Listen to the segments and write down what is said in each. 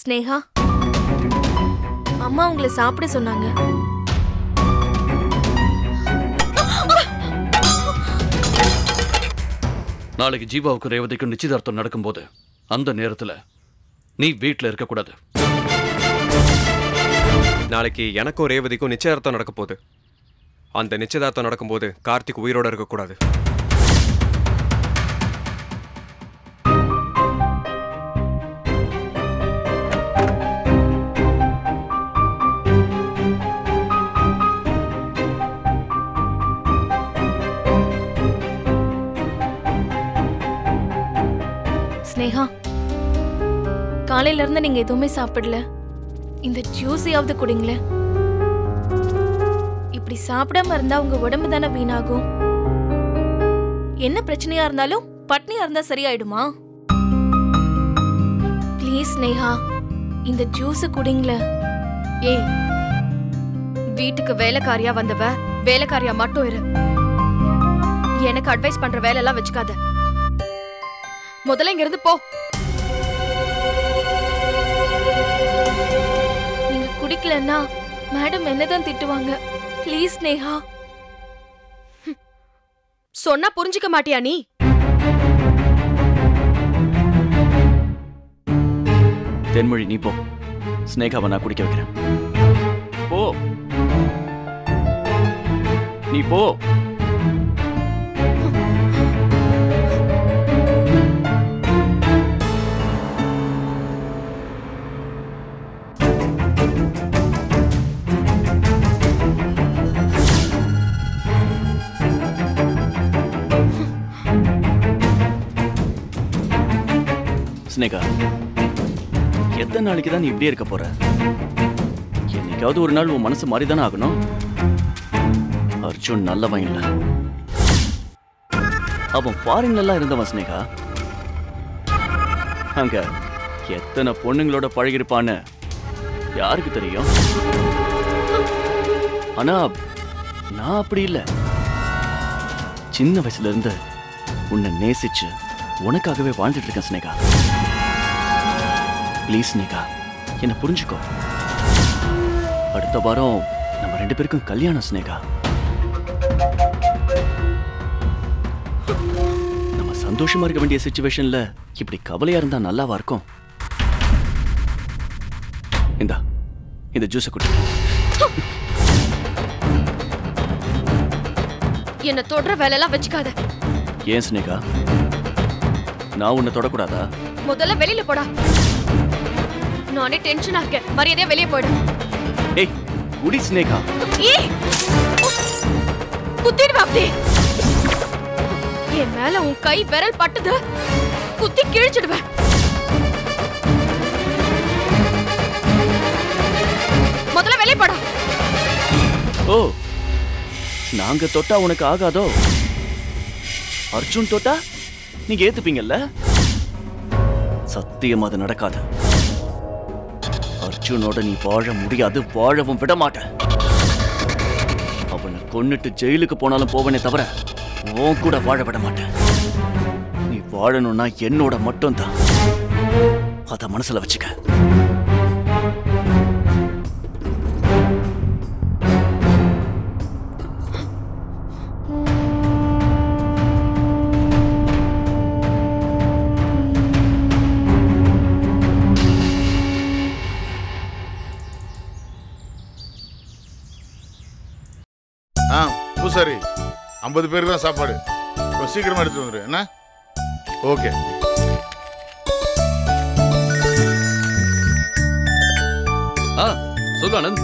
ஸ்னேகா அம்மா உங்களை சாப்பிட சொன்னாங்க நாளைக்கு ஜீவாவுக்கு ரேவதிக்கும் நிச்சயதார்த்தம் நடக்கும்போது அந்த நேரத்துல நீ வீட்ல இருக்கக்கூடாது நாளைக்கு எனக்கும் ரேவதிக்கும் நிச்சயதார்த்தம் நடக்க போகுது அந்த நிச்சயதார்த்தம் நடக்கும்போது கார்த்திக் உயிரோட இருக்கக்கூடாது ஸ்னேகா காலையில இருந்து நீங்க எதுவுமே சாப்பிடல இந்த ஜூஸியாவது குடிங்களேன் இப்படி சாப்பிடாம இருந்தா உங்க உடம்பு தானே வீணாகும் என்ன பிரச்சனையா இருந்தாலும் பட்னியா இருந்தா சரியாயிடுமா ப்ளீஸ் ஸ்னேகா இந்த ஜூஸ் குடிங்களேன் ஏய் வீட்டுக்கு வேலைக்காரியா வந்தவ வேலைக்காரியா மட்டும் இரு எனக்கு அட்வைஸ் பண்ற வேலை எல்லாம் வச்சுக்காத முதல்ல இங்க இருந்து போ நீங்க குடிக்கலன்னா மேடம் என்னதான் திட்டுவாங்க ப்ளீஸ் ஸ்னேகா சொன்னா புரிஞ்சுக்க மாட்டியா நீ தென்மொழி நீ போ ஸ்னேகாவை நான் குடிக்க வைக்கிறேன் போ நீ போ ஸ்னேகா எத்தனை நாளைக்கு தான் நீ இப்படியே இருக்க போற என்னைக்காவது ஒரு நாள் உன் மனசு மாறிதானே ஆகணும் அர்ஜுன் நல்லவன் இல்ல அவன் ஃபாரின்ல எல்லாம் இருந்தவன் ஸ்னேகா அங்க எத்தனை பொண்ணுங்களோட பழகிருப்பான்னு யாருக்கு தெரியும் ஆனா நான் அப்படி இல்ல சின்ன வயசுல இருந்து உன்னை நேசிச்சு உனக்காகவே வாழ்ந்துட்டு இருக்கேன் ஸ்னேகா ப்ளீஸ் ஸ்னேகா என்னை புரிஞ்சுக்கோ அடுத்த வாரம் நம்ம ரெண்டு பேருக்கும் கல்யாணம் ஸ்னேகா நம்ம சந்தோஷமா இருக்க வேண்டிய சுச்சுவேஷன்ல இப்படி கவலையா இருந்தா நல்லாவா இருக்கும் இந்தா இந்த ஜூஸை குடி என்ன தொடர வேலை எல்லாம் வச்சுக்காத ஏன் ஸ்னேகா நான் உன்னை தொடக்கூடாதா முதல்ல வெளியில போடா நானே டென்ஷனா இருக்கேன் மரியாதையா வெளியே போயிடு ஏய் குடி ஸ்னேகா ஏய் குத்திடுவா அப்படி என் மேல உன் கை விரல் பட்டுது குத்தி கிழிச்சிடுவேன் முதல்ல வெளியே போடா ஓ நாங்க தொட்டா உனக்கு ஆகாதோ அர்ஜுன் தொட்டா நீங்க ஏத்துப்பீங்கல்ல சத்தியம் அது நடக்காது அர்ஜுனோட நீ வாழ முடியாது வாழவும் விட மாட்ட அவனை கொன்னுட்டு ஜெயிலுக்கு போனாலும் போவனே தவிர உன் கூட வாழ விட மாட்டேன் நீ வாழணும்னா என்னோட மட்டும்தான் அத மனசுல வச்சுக்க ஆ பூசாரி ஐம்பது பேருக்கு தான் சாப்பாடு கொஞ்சம் சீக்கிரமா எடுத்து வந்துரு என்ன ஓகே ஆ சொல்லு ஆனந்த்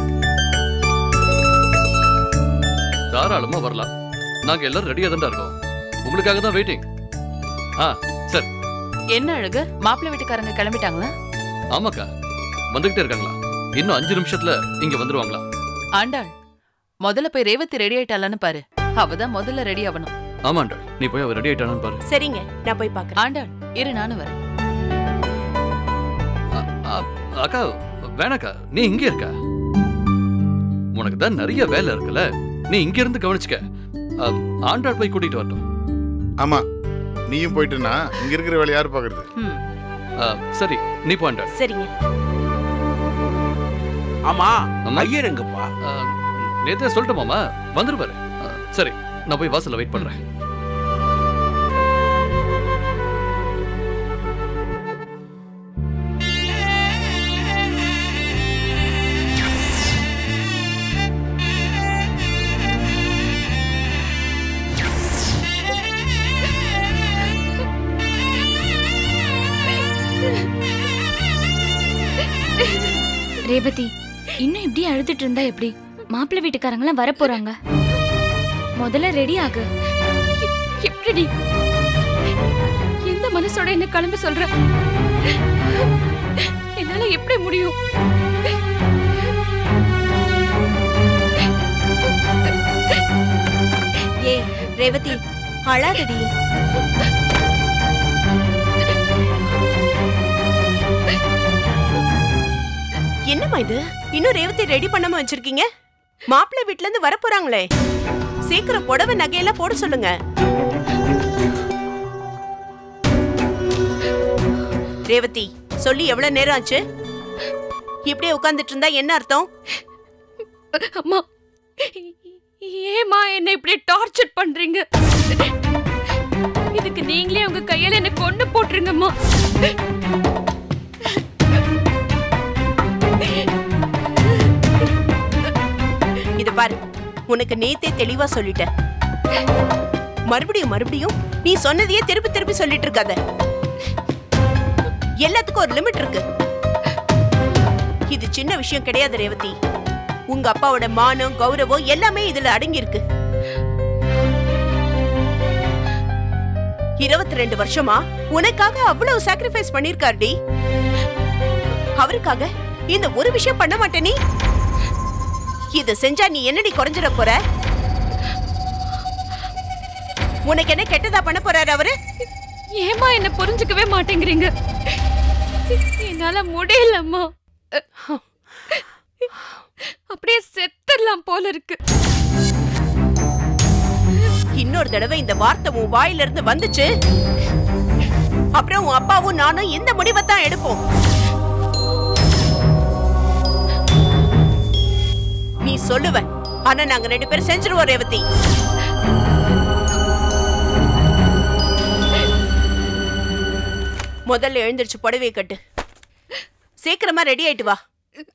தாராளமா வரலாம் நாங்க எல்லாரும் ரெடியா தான் இருக்கோம் உங்களுக்காக தான் வெயிட்டிங் ஆ சரி என்ன அழகு மாப்பிள்ளை வீட்டுக்காரங்க கிளம்பிட்டாங்களா ஆமாக்கா வந்துகிட்டே இருக்காங்களா இன்னும் அஞ்சு நிமிஷத்துல இங்க வந்துருவாங்களா ஆண்டாள் முதல்ல போய் ரேவதி ரெடி ஆயிட்டாளான்னு பாரு அவதான் முதல்ல ரெடி ஆகணும் ஆமாண்டா நீ போய் அவ ரெடி ஆயிட்டானு பாரு சரிங்க நான் போய் பார்க்கறேன் ஆண்டாள் இரு நானும் வரேன் அ- அ- அக்கா வேணாக்கா நீ இங்க இருக்க உனக்கு தான் நிறைய வேலை இருக்குல்ல நீ இங்க இருந்து கவனிச்சுக்க அ, ஆண்டாள் போய் கூட்டிட்டு வரட்டும் ஆமா நீயும் போயிட்டுனா இங்க இருக்கிற வேலை யாரு பாக்குறது ம் அ, சரி நீ போ ஆண்டாள் சரிங்க ஆமா அம்மா. ஐயர் எங்கப்பா ஆ, நேத்தே சொல்லிட்டு மாமா வந்துருவாரு ஆ, சரி நான் போய் வாசல்ல வெயிட் பண்றேன் ரேவதி இன்னும் இப்படி அழுதுட்டு இருந்தா எப்படி மாப்பிள்ளை வீட்டுக்காரங்களாம் வர போறாங்க முதல்ல ரெடி ஆகு எப்படி எந்த மனசோட என்ன கிளம்ப சொல்ற என்னால எப்படி முடியும் ஏய் ரேவதி அழாதடி என்னம்மா இது இன்னும் ரேவதி ரெடி பண்ணாம வச்சிருக்கீங்க மாப்பிள்ளை வீட்ல இருந்து வர போறாங்களே சீக்கிரம் புடவை நகையெல்லாம் போட சொல்லுங்க ரேவதி சொல்லி எவ்வளவு நேரம் ஆச்சு இப்படியே உட்கார்ந்துட்டு இருந்தா என்ன அர்த்தம் அம்மா ஏமா என்ன இப்படி டார்ச்சர் பண்றீங்க இதுக்கு நீங்களே உங்க கையால என்ன கொண்டு போட்டுருங்கம்மா இது பாரு உனக்கு நேத்தே தெளிவா சொல்லிட்டேன் மறுபடியும் மறுபடியும் நீ சொன்னதையே திருப்பி திருப்பி சொல்லிட்டு இருக்காத எல்லாத்துக்கும் ஒரு லிமிட் இருக்கு இது சின்ன விஷயம் கிடையாது ரேவதி உங்க அப்பாவோட மானம் கௌரவம் எல்லாமே இதுல அடங்கி இருக்கு இருபத்தி ரெண்டு வருஷமா உனக்காக அவ்வளவு சாக்ரிஃபைஸ் பண்ணிருக்காருடி அவருக்காக இந்த ஒரு விஷயம் பண்ண மாட்டே நீ இத செஞ்சா நீ என்னடி குறைஞ்சிட போற உனக்கு என்ன கெட்டதா பண்ண போறாரு அவரு ஏமா என்ன புரிஞ்சுக்கவே மாட்டேங்கிறீங்க என்னால முடியலம்மா அப்படியே செத்துடலாம் போல இருக்கு இன்னொரு தடவை இந்த வார்த்தை உன் வாயில இருந்து வந்துச்சு அப்புறம் உன் அப்பாவும் நானும் இந்த முடிவை தான் எடுப்போம் நீ சொல்லுவ ஆனா நாங்க ரெண்டு பேரும் செஞ்சிருவோம் ரேவதி முதல்ல எழுந்திருச்சு புடவையை கட்டு சீக்கிரமா ரெடி ஆயிட்டு வா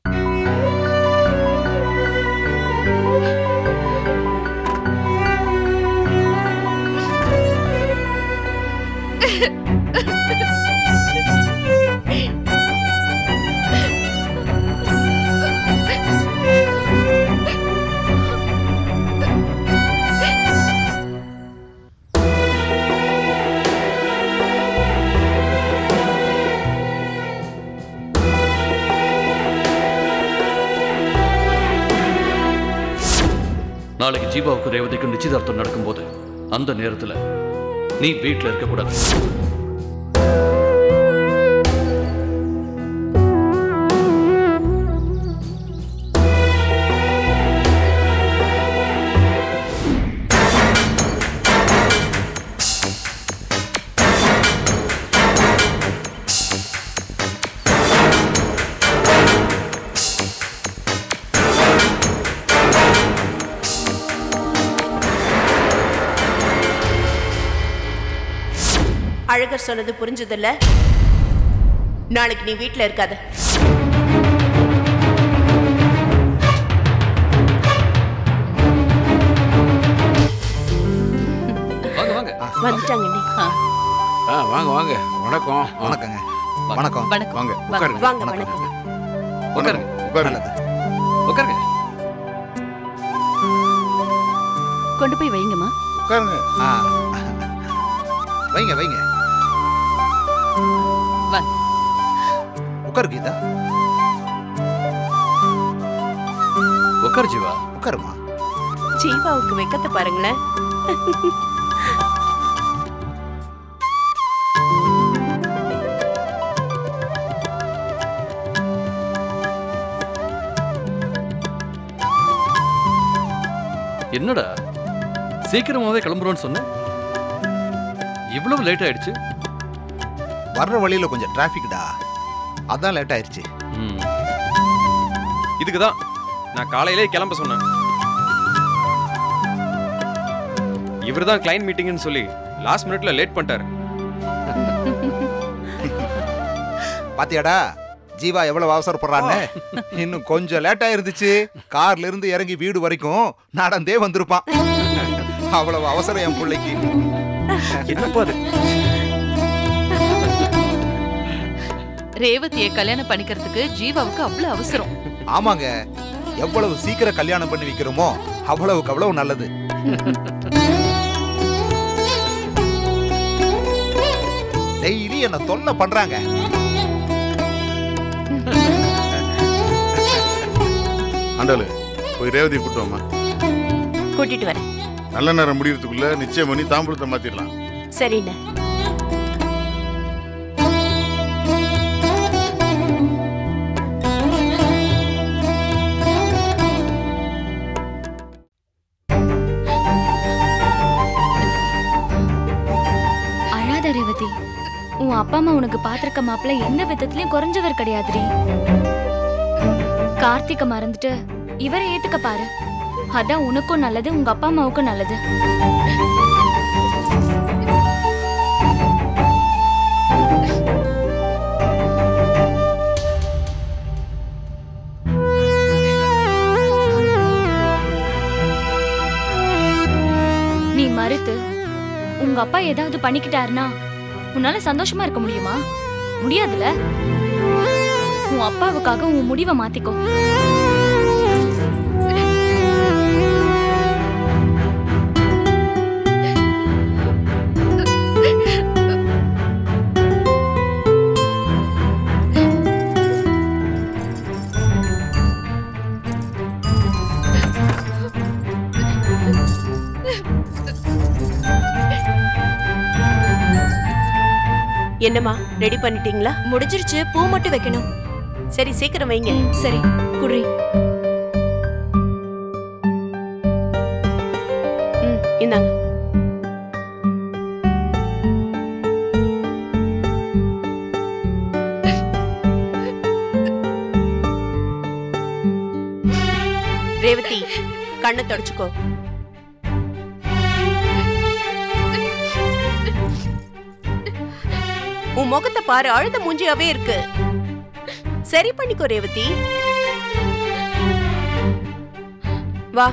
நாளைக்கு ஜீவாவுக்கு ரேவதிக்கும் நிச்சயதார்த்தம் நடக்கும்போது அந்த நேரத்துல நீ வீட்ல இருக்க கூடாது அழகர் சொன்னது புரிஞ்சதில்ல நாளைக்கு நீ வீட்ல இருக்காத வாங்க வாங்க வந்துட்டாங்க நீ ஆ வாங்க வாங்க வணக்கம் வணக்கங்க வாங்க. வணக்கம் வணக்கம் வாங்க வாங்க. உட்காருங்க வாங்க வணக்கம். வணக்கம் உட்காருங்க உட்காருங்க நல்லது உட்காருங்க கொண்டு போய் வைங்கம்மா உட்காருங்க ஆ வைங்க வைங்க வா. உட்காரு கீதா உட்காரு ஜீவா உட்காருமா ஜீவாவுக்கு வெக்கத்தை பாருங்களேன் என்னடா சீக்கிரமாவே கிளம்புறோம்னு சொன்ன இவ்வளவு லேட் ஆயிடுச்சு வர்ற வழியில கொஞ்சம் டிராஃபிக்டா அதான் லேட் ஆயிருச்சு ம். இதுக்கு தான் நான் காலையிலே கிளம்ப சொன்னேன் இவர் தான் கிளைண்ட் மீட்டிங்னு சொல்லி லாஸ்ட் மினிட்ல லேட் பண்ணிட்டாரு பாத்தியாடா ஜீவா எவ்வளவு அவசரப்படுறான்னு இன்னும் கொஞ்சம் லேட்டா இருந்துச்சு கார்ல இருந்து இறங்கி வீடு வரைக்கும் நடந்தே வந்திருப்பான் அவ்வளவு அவசரம் என் பிள்ளைக்கு என்னப்பா அது ரேவதியை கல்யாணம் பண்ணிக்கிறதுக்கு ஜீவாவுக்கு அவ்வளவு அவசரம் ஆமாங்க எவ்வளவு சீக்கிரம் கல்யாணம் பண்ணி வைக்கிறோமோ அவ்வளவுக்கு அவ்வளவு நல்லது டெய்லி என்ன தொல்லை பண்றாங்க ஆண்டாளு போய் ரேவதி கூட்டுவோமா கூட்டிட்டு வரேன் நல்ல நேரம் முடியறதுக்குள்ள நிச்சயம் பண்ணி தாம்பூலத்தை மாத்திடலாம் சரிண்ணே அழாத ரேவதி உன் அப்பா அம்மா உனக்கு பாத்திருக்க மாப்பிள்ள எந்த விதத்திலயும் குறைஞ்சவர் கிடையாதுடி கார்த்திக்க மறந்துட்டு இவரை ஏத்துக்க பாரு அதான் உனக்கும் நல்லது உங்க அப்பா அம்மாவுக்கும் நல்லது நீ மறுத்து உங்க அப்பா ஏதாவது பண்ணிக்கிட்டாருன்னா உன்னால சந்தோஷமா இருக்க முடியுமா முடியாதுல உன் அப்பாவுக்காக உன் முடிவை மாத்திக்கோ என்னம்மா ரெடி பண்ணிட்டீங்களா முடிஞ்சிருச்சு பூ மட்டும் வைக்கணும் சரி சீக்கிரம் வைங்க சரி குடி ம் இந்தாங்க ரேவதி கண்ணை தொடச்சுக்கோ உன் முகத்தை பாரு அழுத மூஞ்சியாவே இருக்கு சரி பண்ணிக்கோ ரேவதி வா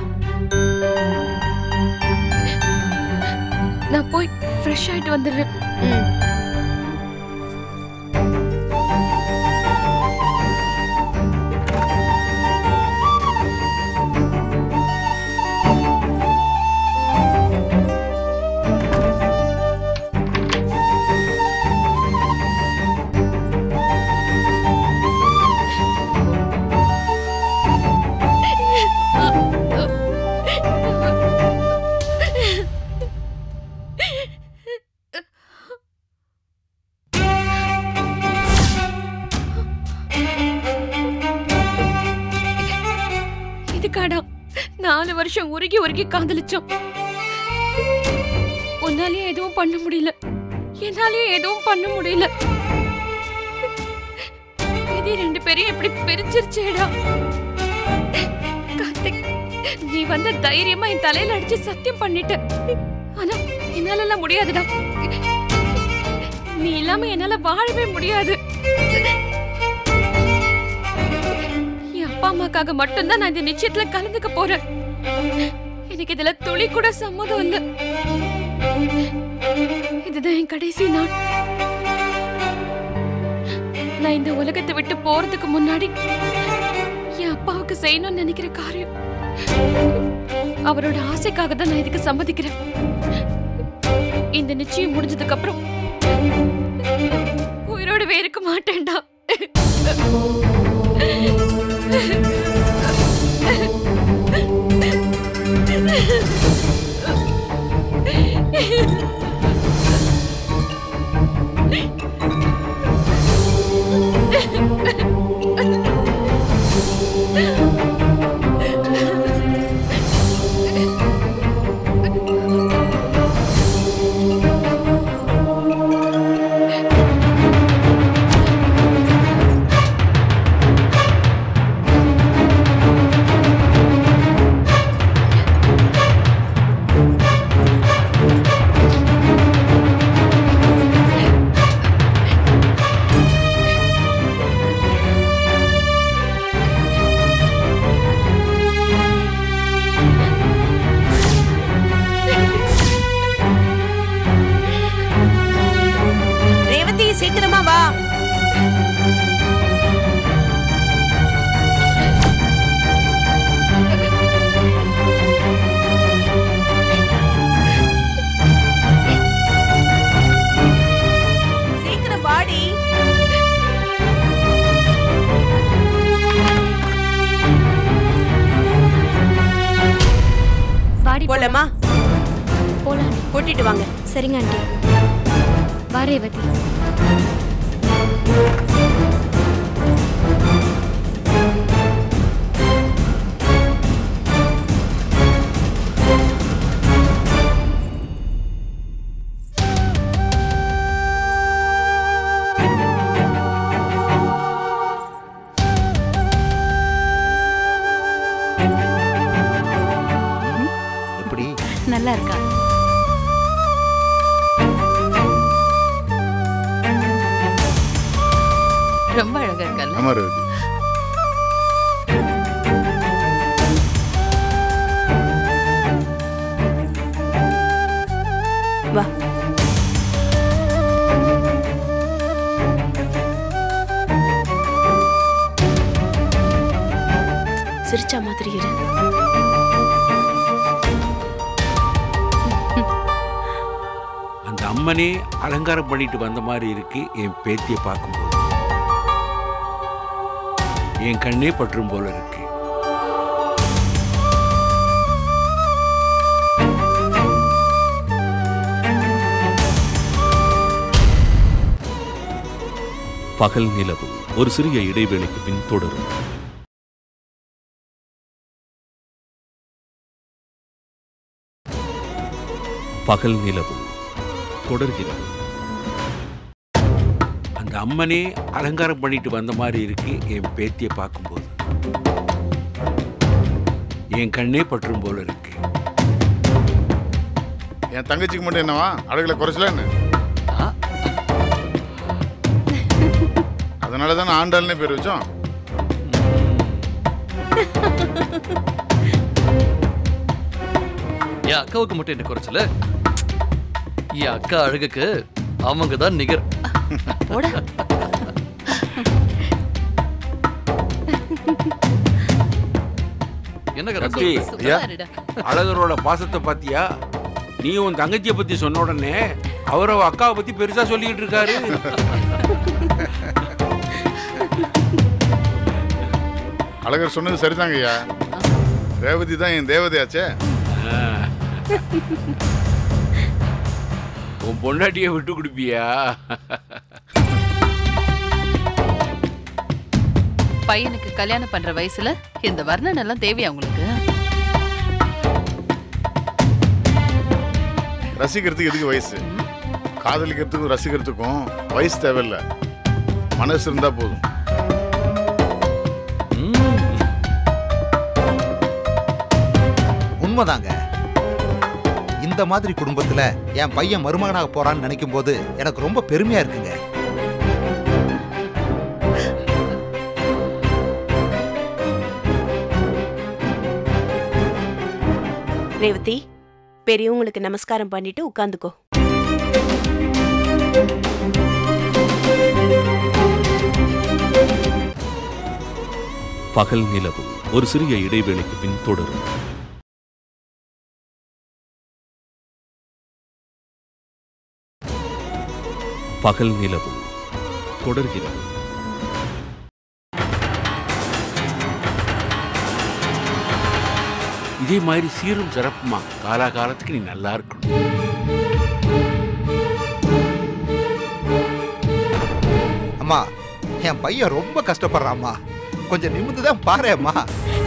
நான் போய் ஃப்ரெஷ் ஆயிட்டு வந்துடுறேன் ம் இதுக்காடா நாலு வருஷம் உருகி உருகி காதலிச்சோம் உன்னாலயே எதுவும் பண்ண முடியல என்னாலயே எதுவும் பண்ண முடியல இது ரெண்டு பேரையும் எப்படி பிரிச்சிருச்சேடா கார்த்திக் நீ வந்த தைரியமா என் தலையில அடிச்சு சத்தியம் பண்ணிட்ட ஆனா என்னால எல்லாம் முடியாதுடா நீ இல்லாம என்னால வாழவே முடியாது என் அப்பா அம்மாக்காக மட்டும்தான் நான் இந்த நிச்சயத்துல கலந்துக்க போறேன் எனக்கு இதுல துளி கூட சம்மதம் இல்ல இதுதான் என் கடைசி நாள் நான் இந்த உலகத்தை விட்டு போறதுக்கு முன்னாடி என் அப்பாவுக்கு செய்யணும்னு நினைக்கிற காரியம் அவரோட ஆசைக்காக தான் நான் இதுக்கு சம்மதிக்கிறேன் இந்த நிச்சயம் முடிஞ்சதுக்கு அப்புறம் உயிரோடவே இருக்க மாட்டேன்டா சரி போலாமா போலாம் கூட்டிட்டு வாங்க சரிங்க ஆண்டி வா ரேவதி எப்படி நல்லா இருக்கா ரொம்ப அழகா இருக்கல்ல ஆமா ரேவதி வா சிரிச்சா மாதிரி இரு அந்த அம்மனே அலங்காரம் பண்ணிட்டு வந்த மாதிரி இருக்கு என் பேத்தியை பார்க்கும்போது என் கண்ணே பற்றும் போல இருக்கு பகல் நிலவு ஒரு சிறிய இடைவேளைக்கு பின் தொடரும் பகல் நிலவு தொடர்கிறது அந்த அம்மனே அலங்காரம் பண்ணிட்டு வந்த மாதிரி இருக்கு என் பேத்தியை பார்க்கும்போது என் கண்ணே பற்றும் போல இருக்கு என் தங்கச்சிக்கு மட்டும் என்னவா அழகுல குறைச்சல என்ன அதனால தானே ஆண்டாள்னே பேர் வச்சோம் என் அக்காவுக்கு மட்டும் என்ன குறைச்சல என் அக்கா அழகுக்கு அவங்க தான் நிகர் போடா என்ன ரத்தி, சும்மா இருடா. அழகரோட பாசத்தை பாத்தியா நீ உன் தங்கச்சியை பத்தி சொன்ன உடனே அவர் அவ அக்காவை பத்தி பெருசா சொல்லிட்டு இருக்காரு அழகர் சொன்னது சரிதாங்க ஐயா ரேவதி தான் என் தேவதையாச்சே உன் பொண்டாட்டியை விட்டு கொடுப்பியா பையனுக்கு கல்யாணம் பண்ற வயசுல இந்த வர்ணன் எல்லாம் தேவையா உங்களுக்கு ரசிக்கிறதுக்கு எதுக்கு வயசு காதலிக்கிறதுக்கும் ரசிக்கிறதுக்கும் வயசு தேவையில்லை மனசு இருந்தா போதும் உண்மைதாங்க இந்த மாதிரி குடும்பத்துல என் பையன் மருமகனாக போறான்னு நினைக்கும் போது எனக்கு ரொம்ப பெருமையா இருக்குங்க ரேவதி பெரியவங்களுக்கு நமஸ்காரம் பண்ணிட்டு உட்காந்துக்கோ பகல் நிலவு ஒரு சிறிய இடைவேளைக்கு பின் தொடரும் பகல் நிலவு தொடர்கிறது இதே மாதிரி சீரும் சிறப்புமா காலாகாலத்துக்கு நீ நல்லா இருக்கணும் அம்மா என் பையன் ரொம்ப கஷ்டப்படுறாம்மா கொஞ்சம் நிமிந்து தான் பாரு அம்மா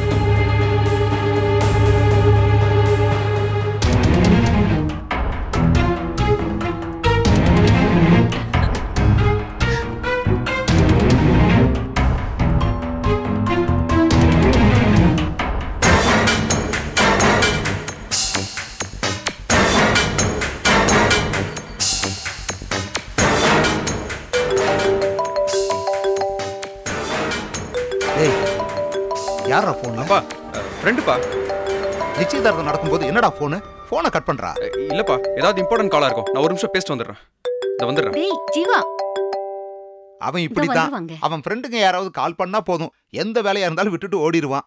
ஏய் யாரா போன் அப்பா ஃப்ரெண்டுப்பா நிச்சயதார்த்தம் நடக்கும்போது என்னடா போனு போனை கட் பண்றா இல்லப்பா ஏதாவது இம்பார்ட்டன்ட் காலா இருக்கும் நான் ஒரு நிமிஷம் பேசிட்டு வந்துடுறேன் இந்த வந்துடுறேன் டேய் ஜீவா அவன் இப்படித்தான் வந்துருவாங்க. அவன் ஃப்ரெண்டுங்க யாராவது கால் பண்ணா போதும் எந்த வேலையா இருந்தாலும் விட்டுட்டு ஓடிடுவான்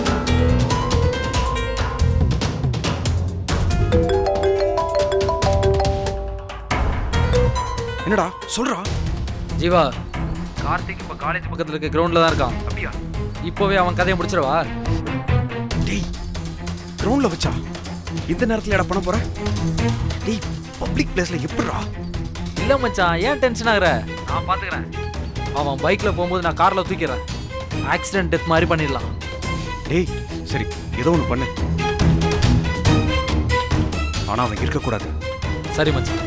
என்னடா சொல்றா ஜீவா கார்த்திக் இப்ப காலேஜ் பக்கத்துல இருக்க கிரவுண்ட்ல தான் இருக்கான் அப்படியா இப்போவே அவன் கதையை முடிச்சிடவா டேய் கிரவுண்ட்ல வச்சா இந்த நேரத்துல எடா பண்ண போற டேய் பப்ளிக் பிளேஸ்ல எப்படிடா இல்ல மச்சான் ஏன் டென்ஷன் ஆகுற நான் பாத்துக்கிறேன் அவன் பைக்ல போகும்போது நான் கார்ல தூக்கிறேன் ஆக்சிடென்ட் டெத் மாதிரி பண்ணிடலாம் டேய் சரி ஏதோ ஒன்று பண்ணு ஆனா அவன் இருக்கக்கூடாது சரி மச்சான்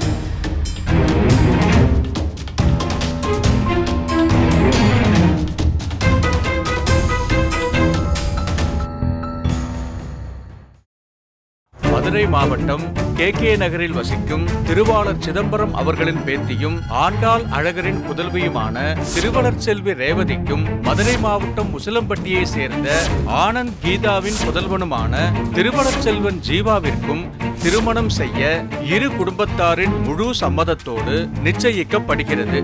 மதுரை மாவட்டம் கே கே நகரில் வசிக்கும் திருவாளர் சிதம்பரம் அவர்களின் பேத்தியும் ஆண்டாள் அழகரின் புதல்வியுமான திருவளர் செல்வி ரேவதிக்கும் மதுரை மாவட்டம் முசலம்பட்டியை சேர்ந்த ஆனந்த் கீதாவின் புதல்வனுமான திருவளர் செல்வன் ஜீவாவிற்கும் திருமணம் செய்ய இரு குடும்பத்தாரின் முழு சம்மதத்தோடு நிச்சயிக்கப்படுகிறது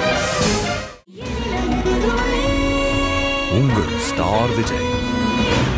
உங்கள் ஸ்டார் விஜய்